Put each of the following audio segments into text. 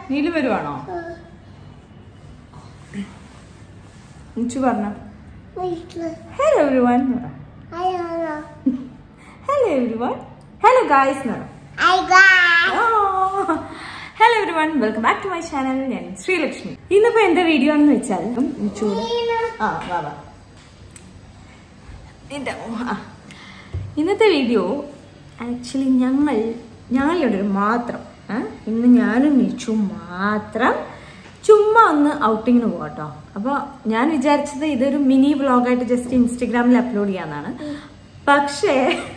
നീലു വരുവാണോ നിച്ചു പറഞ്ഞ hello everyone hello everyone hello guys എന്ന് hello everyone welcome back to my channel ഞാൻ ശ്രീലക്ഷ്മി ഇന്നിപ്പോ എന്റെ വീഡിയോ എന്ന് വെച്ചാൽ നിച്ചൂടെ ആ വാ വാ നിന്റെ മോ- ആ. ഇന്നത്തെ വീഡിയോ ആക്ച്വലി ഞങ്ങൾ ഞങ്ങളുടെ മാത്രം ഏ? ഇന്ന് ഞാനും നിച്ചു മാത്രം ചുമ്മാ ഒന്ന് ഔട്ടിങ്ങിന് പോകാം കേട്ടോ അപ്പോൾ ഞാൻ വിചാരിച്ചത് ഇതൊരു മിനി വ്ളോഗായിട്ട് ജസ്റ്റ് ഇൻസ്റ്റഗ്രാമിൽ അപ്ലോഡ് ചെയ്യാന്നാണ് പക്ഷേ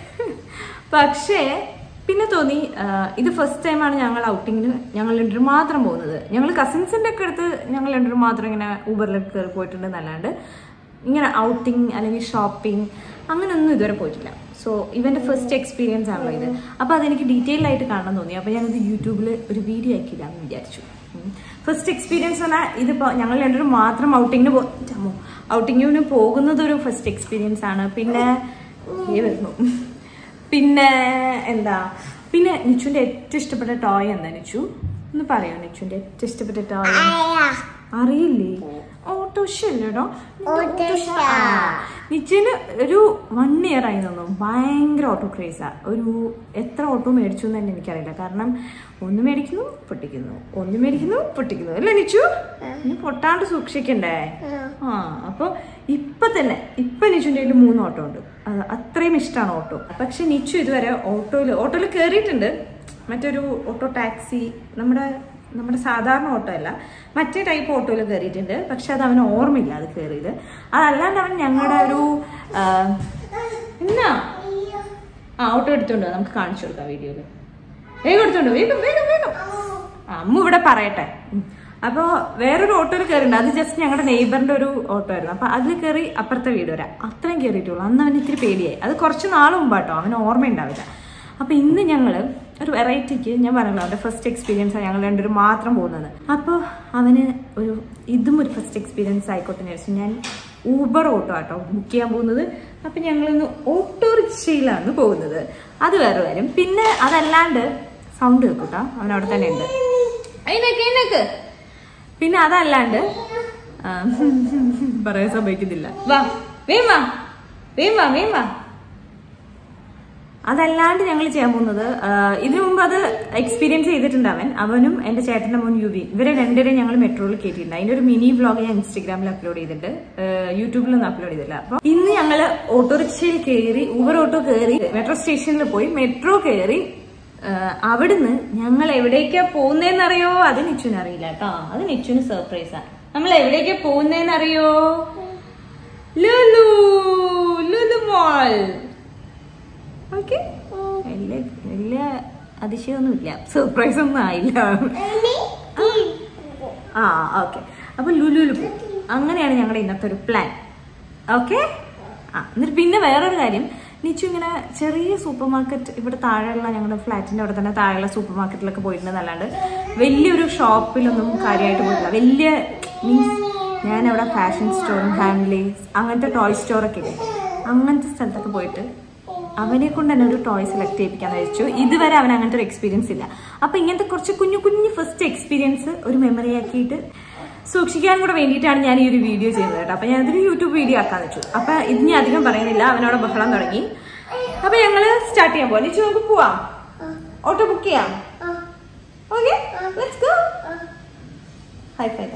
പക്ഷേ പിന്നെ തോന്നി ആ, ഇത് ഫസ്റ്റ് ടൈമാണ് ഞങ്ങൾ ഔട്ടിങ്ങിന് ഞങ്ങൾ രണ്ടുപേരും മാത്രം പോകുന്നത് ഞങ്ങൾ കസിൻസിൻ്റെ ഒക്കെ അടുത്ത് ഞങ്ങൾ രണ്ടുപേരും മാത്രം ഇങ്ങനെ ഊബറിലൊക്കെ കയറി പോയിട്ടുണ്ട് എന്നല്ലാണ്ട് ഇങ്ങനെ ഔട്ടിങ് അല്ലെങ്കിൽ ഷോപ്പിംഗ് അങ്ങനെയൊന്നും ഇതുവരെ പോയിട്ടില്ല സോ ഇവന്റെ ഫസ്റ്റ് എക്സ്പീരിയൻസ് ആണല്ലോ ഇത് അപ്പോൾ അതെനിക്ക് ഡീറ്റെയിൽ ആയിട്ട് കാണാൻ തോന്നി അപ്പോൾ ഞാനത് യൂട്യൂബിൽ ഒരു വീഡിയോ ആക്കിയില്ലാന്ന് വിചാരിച്ചു ഫസ്റ്റ് എക്സ്പീരിയൻസ് പറഞ്ഞാൽ ഇതിപ്പോൾ ഞങ്ങൾ രണ്ടുപേരും മാത്രം ഔട്ടിങ്ങിന് പോ ചമ്മോ ഔട്ടിങ്ങിന് പോകുന്നത് ഒരു ഫസ്റ്റ് എക്സ്പീരിയൻസ് ആണ് പിന്നെ ഏ വരുന്നു പിന്നെ എന്താ പിന്നെ നിച്ചുവിന്റെ ഏറ്റവും ഇഷ്ടപ്പെട്ട ടോയ് എന്താ നിച്ചു ഒന്ന് പറയോ നിച്ചുവിന്റെ ഏറ്റവും ഇഷ്ടപ്പെട്ട ടോയ് അറിയില്ലേ ഓട്ടോഷ അല്ലേടോ ഓട്ടോറിക്ഷ. നിച്ചിന് ഒരു വൺ ഇയർ ആയി തോന്നുന്നു ഭയങ്കര ഓട്ടോ ക്രേസാ ഒരു എത്ര ഓട്ടോ മേടിച്ചു എന്ന് തന്നെ എനിക്കറിയില്ല കാരണം ഒന്ന് മേടിക്കുന്നു പൊട്ടിക്കുന്നു ഒന്ന് മേടിക്കുന്നു പൊട്ടിക്കുന്നു അല്ലേ നിച്ചു ഇനി പൊട്ടാണ്ട് സൂക്ഷിക്കണ്ടേ ആ അപ്പൊ ഇപ്പൊ തന്നെ ഇപ്പൊ നിച്ചുവിന്റെ കയ്യിൽ മൂന്ന് ഓട്ടോ ഉണ്ട് അത് അത്രയും ഇഷ്ടമാണ് ഓട്ടോ പക്ഷെ നിച്ചു ഇതുവരെ ഓട്ടോയിൽ ഓട്ടോയിൽ കയറിയിട്ടുണ്ട് മറ്റൊരു ഓട്ടോ ടാക്സി നമ്മുടെ നമ്മുടെ സാധാരണ ഓട്ടോ അല്ല മറ്റേ ടൈപ്പ് ഓട്ടോയിൽ കയറിയിട്ടുണ്ട് പക്ഷെ അത് അവന് ഓർമ്മയില്ല അത് കയറിയത് അതല്ലാണ്ട് അവൻ ഞങ്ങളുടെ ഒരു ആ, എന്നാ ആ ഓട്ടോ എടുത്തോണ്ട് വാ, നമുക്ക് കാണിച്ചു കൊടുക്കാം വീഡിയോയിൽ വേഗം എടുത്തോണ്ട് വാ, വേഗം വേഗം വേഗം ആ, അമ്മ ഇവിടെ പറയട്ടെ ഉം. അപ്പൊ വേറൊരു ഓട്ടോയിൽ കയറിണ്ട് അത് ജസ്റ്റ് ഞങ്ങളുടെ നെയ്ബറിന്റെ ഒരു ഓട്ടോ ആയിരുന്നു അപ്പൊ അതിൽ കയറി അപ്പുറത്തെ വീട് വരാം അത്രയും കയറിയിട്ടുള്ളൂ അന്ന് അവന് ഇത്തിരി പേടിയായി അത് കുറച്ച് നാൾ മുമ്പാട്ടോ അവന് ഓർമ്മയുണ്ടാവില്ല അപ്പൊ ഇന്ന് ഞങ്ങള് ഒരു വെറൈറ്റിക്ക് ഞാൻ പറഞ്ഞല്ലോ അവന്റെ ഫസ്റ്റ് എക്സ്പീരിയൻസ് ആണ് ഞങ്ങൾ രണ്ടുപേരും മാത്രം പോകുന്നത് അപ്പോൾ അവന് ഒരു ഇതും ഒരു ഫസ്റ്റ് എക്സ്പീരിയൻസ് ആയിക്കോട്ടെ എന്ന് വിചാരിച്ചു ഞാൻ ഊബർ ഓട്ടോ ആട്ടോ ബുക്ക് ചെയ്യാൻ പോകുന്നത് അപ്പം ഞങ്ങളിന്ന് ഓട്ടോറിക്ഷയിലാണ് പോകുന്നത് അത് വേറെ കാര്യം പിന്നെ അതല്ലാണ്ട് സൗണ്ട് കേൾക്കൂട്ടോ അവൻ അവിടെ തന്നെ ഉണ്ട് അതിനൊക്കെ അതിനൊക്കെ പിന്നെ അതല്ലാണ്ട് ആ, പറയാൻ സമ്മതിക്കുന്നില്ല വാ വേം വാ വേം വാ വേം വാ അതല്ലാണ്ട് ഞങ്ങൾ ചെയ്യാൻ പോകുന്നത് ആ, ഇതിനു മുമ്പ് അത് എക്സ്പീരിയൻസ് ചെയ്തിട്ടുണ്ട് അവൻ അവനും എന്റെ ചേട്ടന്റെ മോൻ യുവി ഇവരെ രണ്ടുപേരും ഞങ്ങൾ മെട്രോയിൽ കയറ്റിയിട്ടുണ്ട് അതിന്റെ ഒരു മിനി വ്ളോഗ് ഞാൻ ഇൻസ്റ്റഗ്രാമിൽ അപ്ലോഡ് ചെയ്തിട്ട് യൂട്യൂബിലൊന്നും അപ്ലോഡ് ചെയ്തില്ല അപ്പൊ ഇന്ന് ഞങ്ങൾ ഓട്ടോറിക്ഷയിൽ കയറി ഊബർ ഓട്ടോ കയറി മെട്രോ സ്റ്റേഷനിൽ പോയി മെട്രോ കയറി ആ, അവിടുന്ന് ഞങ്ങൾ എവിടേക്കാ പോകുന്നതെന്നറിയോ അത് നിച്ചുവിന് അറിയില്ല കേട്ടോ അത് നിച്ചുവിന് സർപ്രൈസാ നമ്മൾ എവിടേക്കാ പോകുന്നതെന്നറിയോ ലുലു ലുലു മോൾ ഓക്കെ വലിയ വലിയ അതിശയമൊന്നുമില്ല സർപ്രൈസ് ഒന്നും ആയില്ല ആ ഓക്കെ അപ്പൊ ലുലുലു പോകും അങ്ങനെയാണ് ഞങ്ങളുടെ ഇന്നത്തെ ഒരു പ്ലാൻ ഓക്കെ ആ എന്നിട്ട് പിന്നെ വേറൊരു കാര്യം നിച്ചു ഇങ്ങനെ ചെറിയ സൂപ്പർ മാർക്കറ്റ് ഇവിടെ താഴെയുള്ള ഞങ്ങളുടെ ഫ്ലാറ്റിന്റെ അവിടെ തന്നെ താഴെയുള്ള സൂപ്പർ മാർക്കറ്റിലൊക്കെ പോയിട്ടുണ്ടെന്നല്ലാണ്ട് വലിയൊരു ഷോപ്പിലൊന്നും കാര്യമായിട്ട് പോയിട്ടില്ല വലിയ മീൻസ് ഞാൻ അവിടെ ഫാഷൻ സ്റ്റോറും ഹാൻഡ്ലേസ് അങ്ങനത്തെ ടോയ് സ്റ്റോറൊക്കെ ഇല്ലേ അങ്ങനത്തെ സ്ഥലത്തൊക്കെ പോയിട്ട് അവനെ കൊണ്ട് തന്നെ ഒരു ടോയ് സെലക്ട് ചെയ്യിപ്പിക്കാന്ന് വെച്ചു ഇതുവരെ അവൻ അങ്ങനത്തെ ഒരു എക്സ്പീരിയൻസ് ഇല്ല അപ്പൊ ഇങ്ങനത്തെ കുറച്ച് കുഞ്ഞു കുഞ്ഞു ഫസ്റ്റ് എക്സ്പീരിയൻസ് ഒരു മെമ്മറി ആക്കിയിട്ട് സൂക്ഷിക്കാൻ കൂടെ വേണ്ടിയിട്ടാണ് ഞാൻ ഈ ഒരു വീഡിയോ ചെയ്യുന്നത് കേട്ടോ അപ്പൊ ഞാൻ അതൊരു യൂട്യൂബ് വീഡിയോ ആക്കാന്ന് വെച്ചു അപ്പൊ ഇത് ഞാൻ അധികം പറയുന്നില്ല അവനവിടെ ബഹളം തുടങ്ങി അപ്പൊ ഞങ്ങള് സ്റ്റാർട്ട് ചെയ്യാൻ പോവാം നിച്ചു നമുക്ക് പോവാം ഓട്ടോ ബുക്ക് ചെയ്യാം okay let's go high five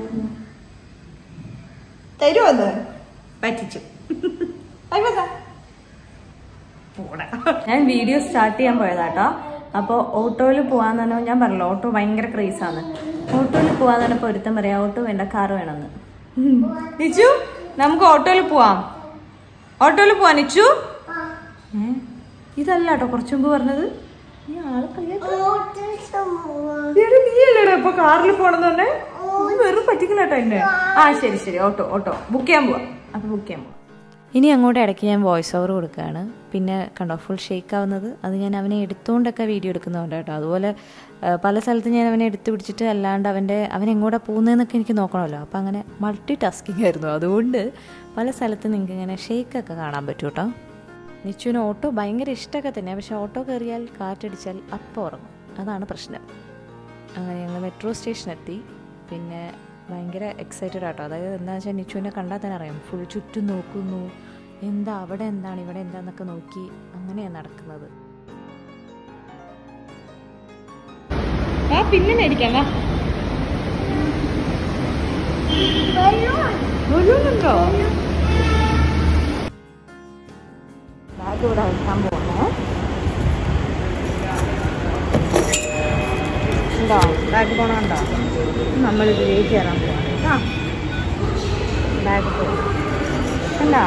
തരുമോ അത് പറ്റിച്ചു ഹൈ ഫൈ പോടാ. ഞാൻ വീഡിയോ സ്റ്റാർട്ട് ചെയ്യാൻ പോയതാട്ടോ അപ്പോൾ ഓട്ടോയിൽ പോകാൻ തന്നെ ഞാൻ പറഞ്ഞല്ലോ ഓട്ടോ ഭയങ്കര ക്രേസാണ് ഓട്ടോയിൽ പോകാൻ തന്നെ പൊരുത്തം പറയാം ഓട്ടോ വേണ്ട കാർ വേണമെന്ന് ഉം. നിച്ചു നമുക്ക് ഓട്ടോയിൽ പോവാം ഓട്ടോയിൽ പോവാം നിച്ചു ഏ? ഇതല്ല കേട്ടോ കുറച്ചു മുമ്പ് പറഞ്ഞത് ഈ ആളെ കളിയാക്ക- എടി, നീയല്ലേടാ ഇപ്പൊ കാറിൽ പോണെന്ന് തന്നെ നീ വെറും പറ്റിക്കില്ല കേട്ടോ എന്നെ ആ ശരി ശരി ഓട്ടോ ഓട്ടോ ബുക്ക് ചെയ്യാൻ പോവാം അപ്പൊ ബുക്ക് ചെയ്യാൻ പോവാം ഇനി അങ്ങോട്ട് ഇടയ്ക്ക് ഞാൻ വോയിസ് ഓവർ കൊടുക്കുകയാണ് പിന്നെ കണ്ടോ ഫുൾ ഷേക്ക് ആവുന്നത് അത് ഞാൻ അവനെ എടുത്തുകൊണ്ടൊക്കെ വീഡിയോ എടുക്കുന്നുണ്ട് കേട്ടോ അതുപോലെ ആ, പല സ്ഥലത്ത് ഞാൻ അവനെ എടുത്തു പിടിച്ചിട്ട് അല്ലാണ്ട് അവൻ്റെ അവൻ എങ്ങോട്ടാണ് പോകുന്നതെന്നൊക്കെ എനിക്ക് നോക്കണമല്ലോ അപ്പം അങ്ങനെ മൾട്ടി ടാസ്കിങ് ആയിരുന്നു അതുകൊണ്ട് പല സ്ഥലത്ത് നിങ്ങൾക്ക് ഇങ്ങനെ ഷേക്കൊക്കെ കാണാൻ പറ്റും കേട്ടോ നിച്ചുവിന് ഓട്ടോ ഭയങ്കര ഇഷ്ടമൊക്കെ തന്നെ പക്ഷെ ഓട്ടോ കയറിയാൽ കാറ്റടിച്ചാൽ അപ്പം ഉറങ്ങും അതാണ് പ്രശ്നം അങ്ങനെ ഞങ്ങൾ മെട്രോ സ്റ്റേഷൻ എത്തി പിന്നെ ഭയങ്കര എക്സൈറ്റഡ് ആട്ടോ അതായത് എന്താ വെച്ചാൽ നിച്ചുവിനെ കണ്ടാൽ തന്നെ അറിയാം ഫുൾ ചുറ്റും നോക്കുന്നു എന്താ അവിടെ എന്താണ് ഇവിടെ എന്താന്നൊക്കെ നോക്കി അങ്ങനെയാണ് നടക്കുന്നത് ആ പിന്നെ മേടിക്കാം വാ ബലൂണുണ്ടോ ബാഗ് ഇവിടെ വെക്കാൻ പോകുന്നു ഉണ്ടോ ബാഗ് പോണുണ്ടോ നമ്മൾ ഇതിലേക്ക് കയറാൻ പോവാണ് കേട്ടോ ബാഗ് പോയി ഉണ്ടോ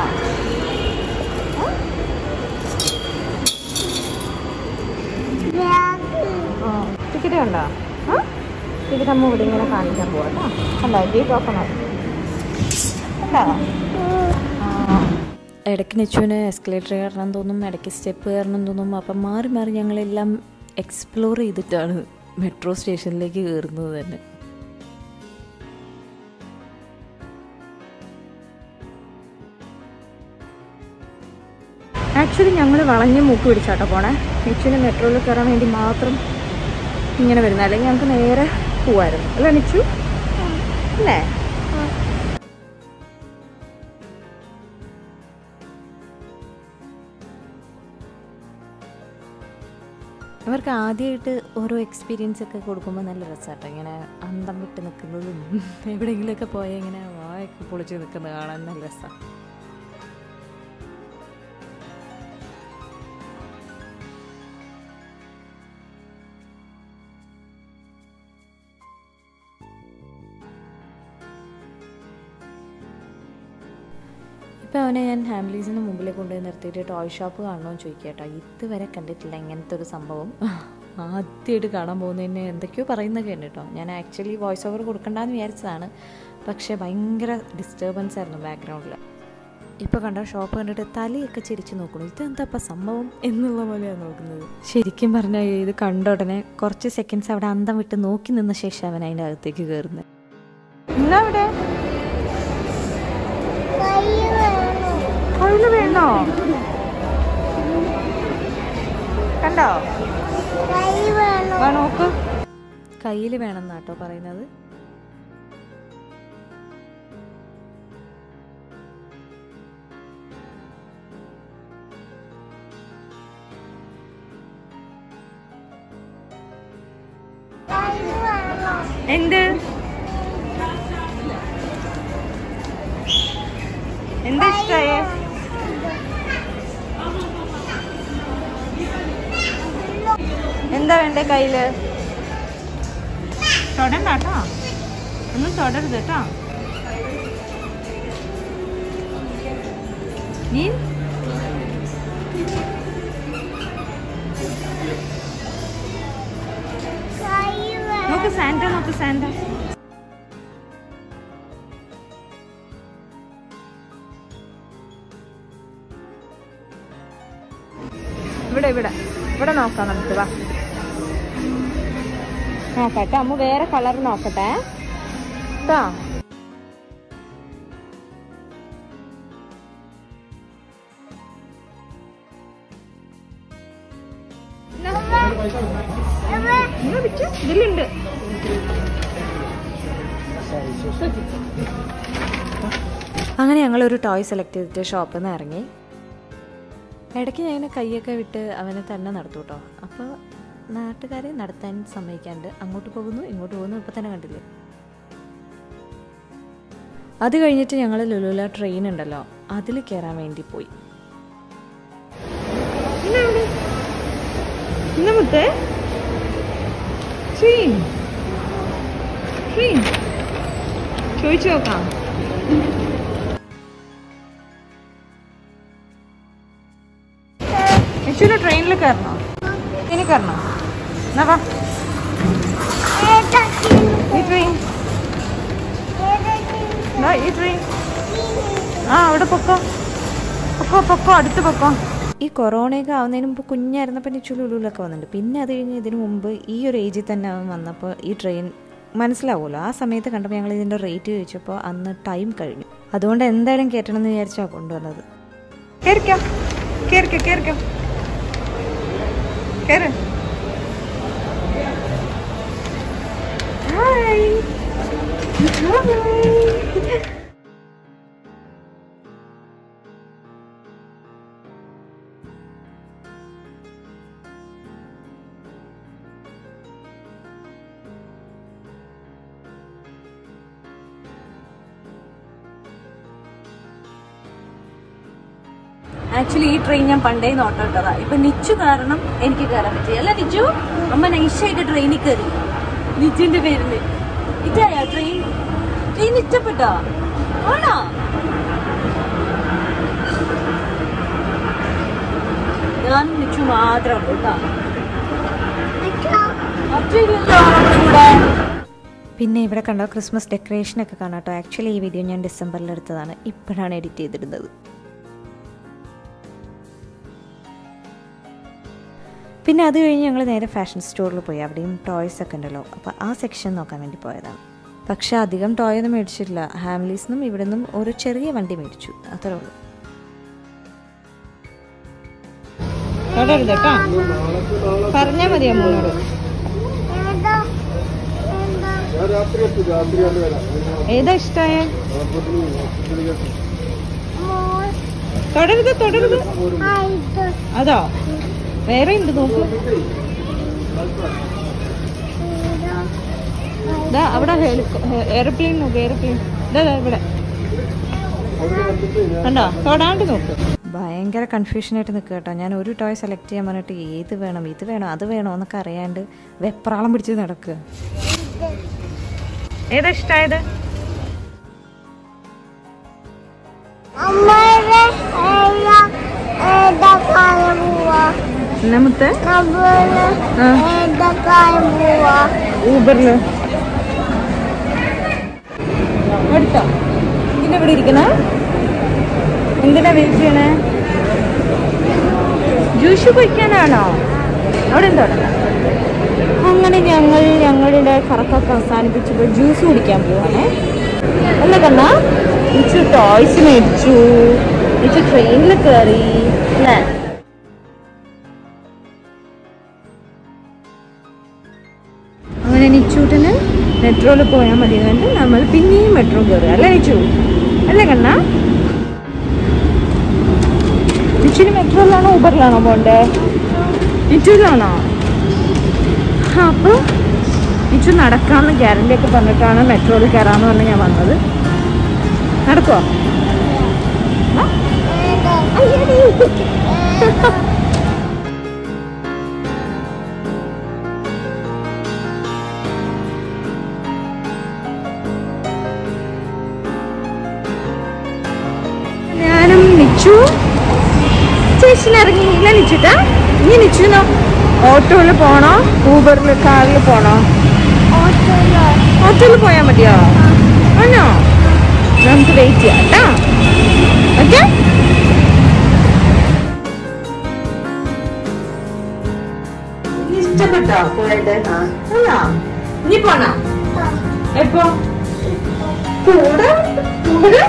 ടിക്കറ്റ് കണ്ടോ ആ ടിക്കറ്റ് അമ്മ ഇവിടെ ഇങ്ങനെ കാണിക്കാൻ പോവാം കേട്ടോ കണ്ടോ ഗേറ്റ് ഓപ്പൺ ആക്കി കണ്ടോ ആ ഇടയ്ക്ക് നിച്ചുവിന് എസ്കലേറ്റർ കയറണം തോന്നും ഇടയ്ക്ക് സ്റ്റെപ്പ് കയറണം തോന്നും അപ്പം മാറി മാറി ഞങ്ങളെല്ലാം എക്സ്പ്ലോർ ചെയ്തിട്ടാണ് മെട്രോ സ്റ്റേഷനിലേക്ക് കയറുന്നത് തന്നെ ആക്ച്വലി ഞങ്ങൾ വളഞ്ഞ് മൂക്ക് പിടിച്ചാട്ടോ പോണേ നിച്ചുവിന് മെട്രോയിൽ കയറാൻ വേണ്ടി മാത്രം ഇങ്ങനെ വരുന്നത് അല്ലെങ്കിൽ ഞങ്ങൾക്ക് നേരെ പോവായിരുന്നു അല്ലേ നിച്ചു അല്ലേ അവർക്ക് ആദ്യമായിട്ട് ഓരോ എക്സ്പീരിയൻസ് ഒക്കെ കൊടുക്കുമ്പോൾ നല്ല രസമാട്ടോ ഇങ്ങനെ അന്തം വിട്ട് നിൽക്കുന്നതും എവിടെയെങ്കിലുമൊക്കെ പോയാൽ ഇങ്ങനെ വായൊക്കെ പൊളിച്ച് നിൽക്കുന്നത് കാണാൻ നല്ല രസമാണ് ഇപ്പം അവനെ ഞാൻ ഹാംലീസിന് മുമ്പിൽ കൊണ്ടുപോയി നിർത്തിയിട്ട് ടോയ് ഷോപ്പ് കാണണമെന്ന് ചോദിക്കുക കേട്ടോ ഇതുവരെ കണ്ടിട്ടില്ല ഇങ്ങനത്തെ ഒരു സംഭവം ആദ്യമായിട്ട് കാണാൻ പോകുന്നതിന് എന്തൊക്കെയോ പറയുന്നൊക്കെ ഉണ്ട് കേട്ടോ ഞാൻ ആക്ച്വലി വോയിസ് ഓവർ കൊടുക്കണ്ടെന്ന് വിചാരിച്ചതാണ് പക്ഷേ ഭയങ്കര ഡിസ്റ്റർബൻസ് ആയിരുന്നു ബാക്ക്ഗ്രൗണ്ടിൽ ഇപ്പോൾ കണ്ട ഷോപ്പ് കണ്ടിട്ട് തലയൊക്കെ ചിരിച്ച് നോക്കണം ഇതെന്താ ഇപ്പം സംഭവം എന്നുള്ള പോലെയാണ് നോക്കുന്നത് ശരിക്കും പറഞ്ഞാൽ ഇത് കണ്ട ഉടനെ കുറച്ച് സെക്കൻഡ്സ് അവിടെ അന്തം വിട്ട് നോക്കി നിന്ന ശേഷം അവൻ അതിൻ്റെ അകത്തേക്ക് കയറുന്നത് എന്നാ ഇവിടെ കയ്യില് വേണോ കണ്ടോ വാ നോക്ക് കയ്യിൽ വേണമെന്നാട്ടോ പറയുന്നത് എന്ത് എന്താ ഇഷ്ടായേ എന്താ വേണ്ടേ കയ്യില് തൊടണ്ട കേട്ടോ ഒന്നും തൊടരുത് കേട്ടോ നീ നോക്ക് സാന്റ നോക്ക് സാന്റ ഇവിടെ ഇവിടെ ഇവിടെ നോക്കാം നമുക്ക് വാ നോക്കട്ടെ അമ്മ വേറെ കളർ നോക്കട്ടെ കേട്ടോ ഇങ്ങ് പിടിച്ച്. ഇതിലുണ്ട് അങ്ങനെ ഞങ്ങൾ ഒരു ടോയ് സെലക്ട് ചെയ്തിട്ട് ഷോപ്പിൽ നിന്ന് ഇറങ്ങി ഇടയ്ക്ക് ഞാൻ ഇങ്ങനെ കൈയൊക്കെ വിട്ട് അവനെ തന്നെ നടത്തു കേട്ടോ അപ്പോൾ നാട്ടുകാരെ നടത്താൻ സമ്മതിക്കാണ്ട് അങ്ങോട്ട് പോകുന്നു ഇങ്ങോട്ട് പോകുന്നു ഇപ്പം തന്നെ കണ്ടില്ലേ അത് കഴിഞ്ഞിട്ട് ഞങ്ങൾ ലുലുല ട്രെയിൻ ഉണ്ടല്ലോ അതിൽ കയറാൻ വേണ്ടി പോയി ഇന്ന് മുത്തേ ട്രെയിൻ ട്രെയിൻ ചോദിച്ചു നോക്കാം യശുവിന് ട്രെയിനിൽ കയറണോ ഇനി കയറണോ എന്നാ വാ ഈ ട്രെയിൻ ദാ ഈ ട്രെയിൻ ആ അവിടെ പൊക്കോ പൊക്കോ പൊക്കോ അടുത്ത് പൊക്കോ ഈ കൊറോണയൊക്കെ ആവുന്നതിന് മുമ്പ് കുഞ്ഞായിരുന്നപ്പോൾ നിച്ചു ലുലുലൊക്കെ വന്നിട്ടുണ്ട് പിന്നെ അത് കഴിഞ്ഞ് ഇതിന് മുമ്പ് ഈ ഒരു ഏജിൽ തന്നെ അവൻ വന്നപ്പോൾ ഈ ട്രെയിൻ മനസ്സിലാവുമല്ലോ ആ സമയത്ത് കണ്ടപ്പോൾ ഞങ്ങൾ ഇതിൻ്റെ റേറ്റ് ചോദിച്ചപ്പോൾ അന്ന് ടൈം കഴിഞ്ഞു അതുകൊണ്ട് എന്തായാലും കയറ്റണം എന്ന് വിചാരിച്ചാണ് കൊണ്ടുവന്നത് കേറിക്കോ കേറിക്കോ കേറിക്കോ കേറ് ആ ആക്ച്വലി ഈ ട്രെയിൻ ഞാൻ പണ്ടേ നോട്ടോട്ടതാ ഇപ്പൊ നിച്ചു കാരണം എനിക്ക് കയറാൻ പറ്റി അല്ല നിച്ചു അമ്മ നൈസായിട്ട് ട്രെയിനിൽ കയറി നിച്ചുവിന്റെ പേരില് ഇറ്റായോ ട്രെയിൻ ട്രെയിൻ ഇഷ്ടപ്പെട്ടോ ആണോ ഞാനും നിച്ചു മാത്രം ഉള്ളൂ കേട്ടോ മറ്റൊരുല്ലോ നമ്മുടെ കൂടെ പിന്നെ ഇവിടെ കണ്ടോ ക്രിസ്മസ് ഡെക്കറേഷനൊക്കെ കാണാം കേട്ടോ ആക്ച്വലി ഈ വീഡിയോ ഞാൻ ഡിസംബറിൽ എടുത്തതാണ് ഇപ്പോഴാണ് എഡിറ്റ് ചെയ്തിരുന്നത് പിന്നെ അത് കഴിഞ്ഞ് ഞങ്ങൾ നേരെ ഫാഷൻ സ്റ്റോറിൽ പോയി അവിടെയും ടോയ്സ് ഒക്കെ ഉണ്ടല്ലോ അപ്പോൾ ആ സെക്ഷൻ നോക്കാൻ വേണ്ടി പോയതാണ് പക്ഷേ അധികം ടോയ് ഒന്നും മേടിച്ചിട്ടില്ല ഹാംലീസിനും ഇവിടെ നിന്നും ഒരു ചെറിയ വണ്ടി മേടിച്ചു അത്രേ ഉള്ളൂ പറഞ്ഞാ മതി അമ്മോനോട് ഞാൻ രാത്രി എത്തും രാത്രി കൊണ്ട് വരാം ഏതാ ഇഷ്ടായ നാൽപ്പത്തി തുടരുത് തുടരുത് അതോ വേറെ ഉണ്ട് നോക്കൂ ദാ അവിടെ എയർപ്ലെയിൻ നോക്ക് എയർപ്ലെയിൻ ഇവിടെ അവിടെ വന്നിട്ട് ഞാൻ കണ്ടോ തൊടാണ്ട് നോക്ക് ഭയങ്കര കൺഫ്യൂഷനായിട്ട് നിൽക്കുക കേട്ടോ ഞാൻ ഒരു ടോയ് സെലക്ട് ചെയ്യാൻ പറഞ്ഞിട്ട് ഏത് വേണം ഇത് വേണോ അത് വേണോ എന്നൊക്കെ അറിയാണ്ട് വെപ്രാളം പിടിച്ച് നടക്കുക ഏതാ ഇഷ്ടായത് അമ്മയുടെ ഏതക്കാലം പോവാ നമ്മത്തെ നമ്മള് ഏതക്കാലം പോവാ ഊബറില് എടുത്തോ ഇതിന്റെ ഇവിടെ ഇരിക്കണ എന്തിനാ വെയിറ്റ് ചെയ്യണേ ജ്യൂസ് കുടിക്കാനാണോ അവിടെ എന്തോ അങ്ങനെ ഞങ്ങൾ ഞങ്ങളുടെ കറക്കൊക്കെ അവസാനിപ്പിച്ചപ്പോൾ ജ്യൂസ് കുടിക്കാൻ പോവാണേ അല്ല കണ്ണാ ഇച്ചു ടോയ്സ് മേടിച്ചു ഇച്ചു ട്രെയിനിൽ കയറി അല്ലേ അങ്ങനെ നിച്ചൂട്ടിന് മെട്രോയിൽ പോയാൽ മതി എന്നിട്ട് നമ്മൾ പിന്നെയും മെട്രോ കയറുക അല്ലേ നിച്ചു അല്ലേ കണ്ണ നിച്ചുന് മെട്രോയിലാണോ ഊബറിലാണോ പോണ്ടേ നിച്ചൂരിലാണോ അപ്പോൾ നിച്ചു നടക്കാമെന്ന് ഗ്യാരണ്ടി ഒക്കെ പറഞ്ഞിട്ടാണ് മെട്രോയിൽ കയറാമെന്ന് പറഞ്ഞ് ഞാൻ വന്നത് നടക്കുമോ ആ? അയ്യടി. ഞാനും നിച്ചു സ്റ്റേഷനിൽ ഇറങ്ങി ഇല്ല നിച്ചുട്ടാ ഇനി നിച്ചുനോ ഓട്ടോയിൽ പോണോ ഊബറിൽ കാറിൽ പോണോ ഓട്ടോയിൽ പോയാൽ മതിയോ ആണോ നമുക്ക് വെയിറ്റ് ചെയ്യാം കേട്ടോ ഓക്കെ ഇഷ്ടപ്പെട്ടോ പോയത് ആണോ ഇനി പോണോ എപ്പോ കൂടെ കൂടെ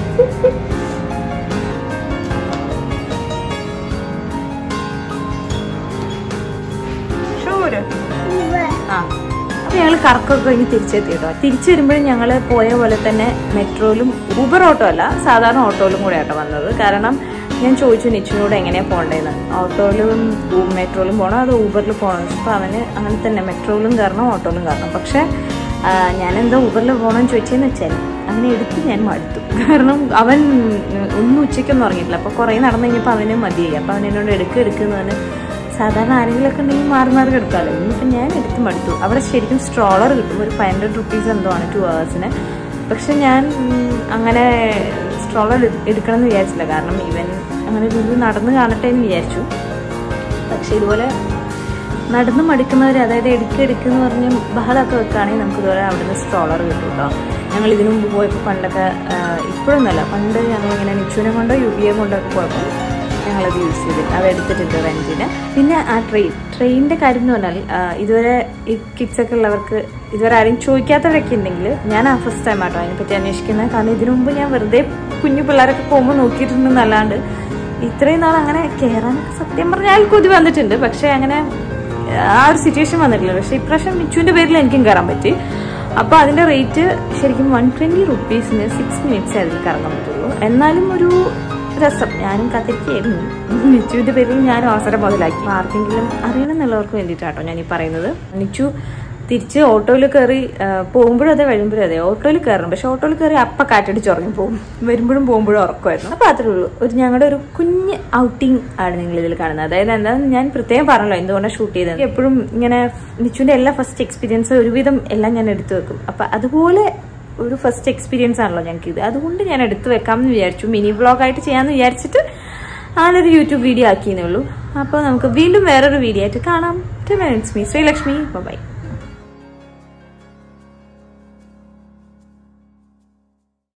ഷൂര് ആ അപ്പൊ ഞങ്ങൾ കറക്കൊക്കെ കഴിഞ്ഞ് തിരിച്ചെത്തി കേട്ടോ തിരിച്ചു വരുമ്പോഴും ഞങ്ങൾ പോയ പോലെ തന്നെ മെട്രോയിലും ഊബർ ഓട്ടോ അല്ല സാധാരണ ഓട്ടോയിലും കൂടെ ആട്ടോ വന്നത് കാരണം ഞാൻ ചോദിച്ചു നിച്ചിനോട് എങ്ങനെയാണ് പോകേണ്ടതെന്ന് ഓട്ടോയിലും ഊ- മെട്രോയിലും പോകണം അത് ഊബറിൽ പോകണം അപ്പോൾ അവന് അങ്ങനെ തന്നെ മെട്രോയിലും കയറണം ഓട്ടോയിലും കയറണം പക്ഷേ ആ, ഞാൻ എന്താ ഊബറിൽ പോകണമെന്ന് ചോദിച്ചതെന്ന് വെച്ചാൽ അങ്ങനെ എടുത്ത് ഞാൻ മടുത്തു കാരണം അവൻ ഒന്നും ഉച്ചയ്ക്കൊന്നും ഉറങ്ങിയിട്ടില്ല അപ്പോൾ കുറേ നടന്നു കഴിഞ്ഞപ്പോൾ അവന് മതിയായി അപ്പോൾ അവൻ എന്നോട് എടുക്കുക എടുക്കുന്ന പറഞ്ഞ് സാധാരണ ആരെങ്കിലുമൊക്കെ ഉണ്ടെങ്കിൽ മാറി മാറി എടുക്കാമല്ലോ ഇന്നിപ്പോൾ ഞാൻ എടുത്ത് മടുത്തു അവിടെ ശരിക്കും സ്ട്രോളർ കിട്ടും ഒരു ഫൈവ് ഹൺഡ്രഡ് റുപ്പീസ് എന്തോ ആണ് ടു ഹവേഴ്സിന് പക്ഷെ ഞാൻ ഉം, അങ്ങനെ സ്ട്രോളർ എടുക്കണം എന്ന് വിചാരിച്ചില്ല കാരണം ഇവൻ അങ്ങനെ ലുലു നടന്ന് കാണട്ടെ എന്ന് വിചാരിച്ചു പക്ഷെ ഇതുപോലെ നടന്ന് മടുക്കുന്നവർ അതായത് എടുക്കുക എടുക്കുക എന്ന് പറഞ്ഞ് ബഹളമൊക്കെ വെക്കുകയാണെങ്കിൽ നമുക്ക് ഇതുപോലെ അവിടുന്ന് സ്ട്രോളർ കിട്ടും കേട്ടോ ഞങ്ങൾ ഇതിനു മുമ്പ് പോയപ്പോൾ പണ്ടൊക്കെ ആ, ഇപ്പോഴൊന്നുമല്ല പണ്ട് ഞങ്ങൾ ഇങ്ങനെ നിച്ചുവിനെ കൊണ്ടോ യു ബി എ കൊണ്ടൊക്കെ പോയപ്പോൾ ഞങ്ങളത് യൂസ് ചെയ്തിട്ട് അത് എടുത്തിട്ടുണ്ട് റെൻറ്റിന് പിന്നെ ആ ട്രെയിൻ ട്രെയിനിൻ്റെ കാര്യം എന്ന് പറഞ്ഞാൽ ആ, ഇതുവരെ ഈ കിഡ്സ് ഒക്കെ ഉള്ളവർക്ക് ഇതുവരെ ആരും ചോദിക്കാത്തവരൊക്കെ ഉണ്ടെങ്കിൽ ഞാൻ ആ ഫസ്റ്റ് ടൈം ആട്ടോ അതിനെപ്പറ്റി അന്വേഷിക്കുന്നത് കാരണം ഇതിനു മുമ്പ് ഞാൻ വെറുതെ കുഞ്ഞു പിള്ളേരൊക്കെ പോകുമ്പോൾ നോക്കിയിട്ടുണ്ടെന്നല്ലാണ്ട് ഇത്രയും നാൾ അങ്ങനെ കയറാനൊക്കെ സത്യം പറഞ്ഞാൽ കൊതി വന്നിട്ടുണ്ട് പക്ഷേ അങ്ങനെ ആ ഒരു സിറ്റുവേഷൻ വന്നിട്ടില്ല പക്ഷെ ഇപ്രാവശ്യം മിച്ചുവിന്റെ പേരിൽ എനിക്കും കയറാൻ പറ്റി അപ്പോൾ അതിൻ്റെ റേറ്റ് ശരിക്കും വൺ ട്വൻറ്റി റുപ്പീസിന് സിക്സ് മിനിറ്റ്സ് അതിൽ കറങ്ങാൻ പറ്റുള്ളൂ എന്നാലും ഒരു രസം ഞാനും കത്തിരിക്കായിരുന്നു നിച്ചുവിൻ്റെ പേരിൽ ഞാൻ അവസരം മുതലാക്കി ആർക്കെങ്കിലും അറിയണമെന്നുള്ളവർക്ക് വേണ്ടിയിട്ടാട്ടോ ഞാൻ ഈ പറയുന്നത് നിച്ചു തിരിച്ച് ഓട്ടോയിൽ കയറി പോകുമ്പോഴും അതെ വരുമ്പോഴും അതെ ഓട്ടോയിൽ കയറണം പക്ഷെ ഓട്ടോയിൽ കയറി അപ്പ കാറ്റടിച്ച് ഉറങ്ങി പോകും വരുമ്പോഴും പോകുമ്പോഴും ഉറക്കമായിരുന്നു അപ്പോൾ അത്രേ ഉള്ളൂ ഒരു ഞങ്ങളുടെ ഒരു കുഞ്ഞ് ഔട്ടിംഗ് ആണ് നിങ്ങൾ ഇതിൽ കാണുന്നത് അതായത് എന്താണെന്ന് ഞാൻ പ്രത്യേകം പറഞ്ഞല്ലോ എന്തുകൊണ്ടാണ് ഷൂട്ട് ചെയ്തത് എപ്പോഴും ഇങ്ങനെ നിച്ചുവിൻ്റെ എല്ലാ ഫസ്റ്റ് എക്സ്പീരിയൻസ് ഒരുവിധം എല്ലാം ഞാൻ എടുത്തു വെക്കും അപ്പം അതുപോലെ ഒരു ഫസ്റ്റ് എക്സ്പീരിയൻസ് ആണല്ലോ ഞങ്ങൾക്ക് ഇത് അതുകൊണ്ട് ഞാൻ എടുത്തു വെക്കാമെന്ന് വിചാരിച്ചു മിനി വ്ളോഗായിട്ട് ചെയ്യാമെന്ന് വിചാരിച്ചിട്ട് ആളൊരു യൂട്യൂബ് വീഡിയോ ആക്കിയെന്നേ ഉള്ളൂ അപ്പോൾ നമുക്ക് വീണ്ടും വേറൊരു വീഡിയോ ആയിട്ട് കാണാം മീ ശ്രീലക്ഷ്മി ബൈ